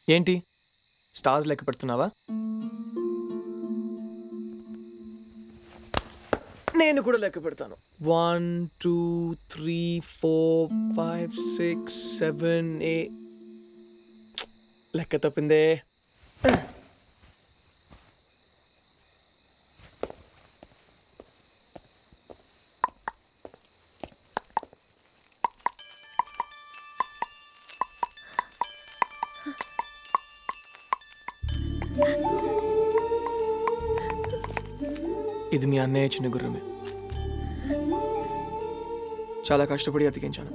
ఏంటి స్టార్స్ లెక్క పెడుతున్నావా నేను కూడా లెక్క పెడతాను one two three four five six seven ఏ లెక్క తప్పిందే ఇది మీ అన్నయ్య చిన్న గుర్రమే చాలా కష్టపడి అతికించాను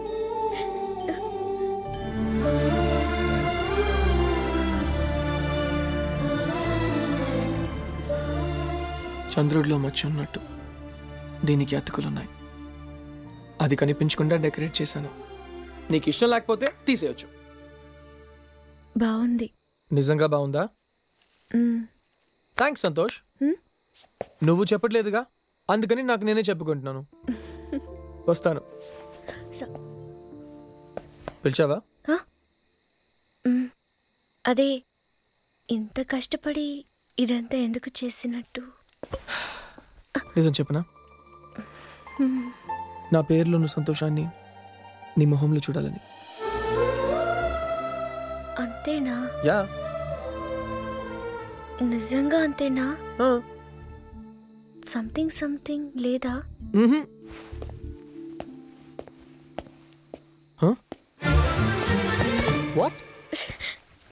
చంద్రుడిలో మచ్చ ఉన్నట్టు దీనికి అతుకులున్నాయి అది కనిపించకుండా డెకరేట్ చేశాను నీకు ఇష్టం లేకపోతే తీసేయచ్చు బాగుంది నిజంగా బాగుందా మ్మ్. థ్యాంక్స్ సంతోష్ హ్మ్? నువ్వు చెప్పట్లేదుగా అందుకని నాకు నేనే చెప్పుకుంటున్నాను వస్తాను స- పిలిచావా ఆ? మ్మ్. అదే ఇంత కష్టపడి ఇదంతా ఎందుకు చేసినట్టు నిజం చెప్పనా నా పేరులోని సంతోషాన్ని నీ మొహంలో చూడాలని అంతేనా యా నిజంగా అంతేనా సంథింగ్ సంథింగ్ లేదా వాట్